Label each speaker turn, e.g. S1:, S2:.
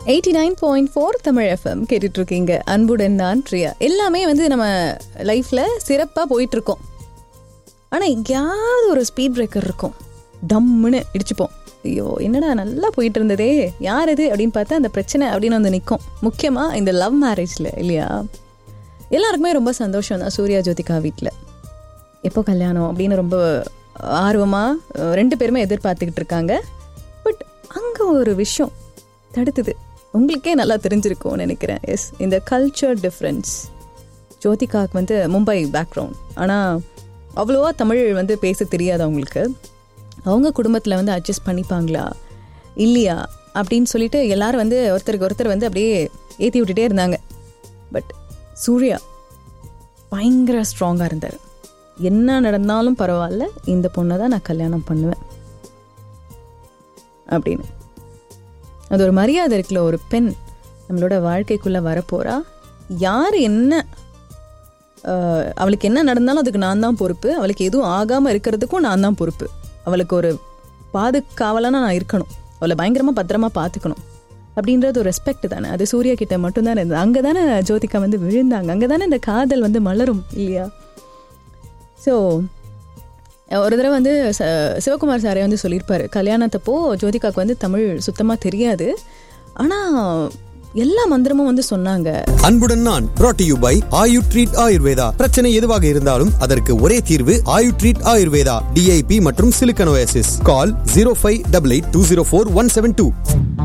S1: eighty nine point four Tamil FM கேட்டுட்டு இருக்கீங்க அன்புடன் நான் பிரியா எல்லாமே வந்து நம்ம லைஃப்ல சிறப்பாக போயிட்டு இருக்கோம் ஆனால் எங்கேயாவது ஒரு ஸ்பீட் பிரேக்கர் இருக்கும் டம்முன்னு இடிச்சுப்போம் ஐயோ என்னடா நல்லா போயிட்டு இருந்ததே யார் இது அப்படின்னு பார்த்தா அந்த பிரச்சனை அப்படின்னு வந்து நிற்கும் முக்கியமாக இந்த லவ் மேரேஜில் இல்லையா எல்லாருக்குமே ரொம்ப சந்தோஷம் தான் சூர்யா ஜோதிகா வீட்டில் எப்போ கல்யாணம் அப்படின்னு ரொம்ப ஆர்வமாக ரெண்டு பேருமே எதிர்பார்த்துக்கிட்டு இருக்காங்க பட் அங்கே ஒரு விஷயம் தடுத்துது உங்களுக்கே நல்லா தெரிஞ்சிருக்கும்னு நினைக்கிறேன் எஸ் இந்த கல்ச்சர் டிஃப்ரென்ஸ் ஜோதிகாவுக்கு வந்து மும்பை பேக்ரவுண்ட் ஆனால் அவ்வளோவா தமிழ் வந்து பேச தெரியாது அவங்களுக்கு அவங்க குடும்பத்தில் வந்து அட்ஜஸ்ட் பண்ணிப்பாங்களா இல்லையா அப்படின்னு சொல்லிட்டு எல்லாரும் வந்து ஒருத்தருக்கு ஒருத்தர் வந்து அப்படியே ஏற்றி விட்டுட்டே இருந்தாங்க பட் சூர்யா பயங்கர ஸ்ட்ராங்காக இருந்தார் என்ன நடந்தாலும் பரவாயில்ல இந்த பொண்ணை தான் நான் கல்யாணம் பண்ணுவேன் அப்படின்னு அது ஒரு மரியாதை இருக்குல்ல ஒரு பெண் நம்மளோட வாழ்க்கைக்குள்ளே வரப்போகிறா யார் என்ன ஆஹ், அவளுக்கு என்ன நடந்தாலும் அதுக்கு நான் தான் பொறுப்பு அவளுக்கு எதுவும் ஆகாமல் இருக்கிறதுக்கும் நான் தான் பொறுப்பு அவளுக்கு ஒரு பாதுகாவலான நான் இருக்கணும் அவளை பயங்கரமாக பத்திரமா பார்த்துக்கணும் அப்படின்றது ஒரு ரெஸ்பெக்ட் தானே அது சூர்யா கிட்ட மட்டும்தானே இருந்தது அங்கே தானே ஜோதிகா வந்து விழுந்தாங்க அங்கே தானே இந்த காதல் வந்து மலரும் இல்லையா ஸோ ஒரு தடவை வந்து ச- சிவகுமார் சாரே வந்து சொல்லியிருப்பாரு கல்யாணத்தப்போ ஜோதிகாவுக்கு வந்து தமிழ் சுத்தமாக தெரியாது ஆனால் எல்லா மந்திரமும் வந்து சொன்னாங்க
S2: அன்புடன் நான் brought to you by Ayu treat Ayurveda பிரச்சனை எதுவாக இருந்தாலும் அதற்கு ஒரே தீர்வு ஆயு ட்ரீட் ஆயுர்வேதா டிஐபி மற்றும் சிலிக்கனோசிஸ் call zero five double eight two zero four one seven two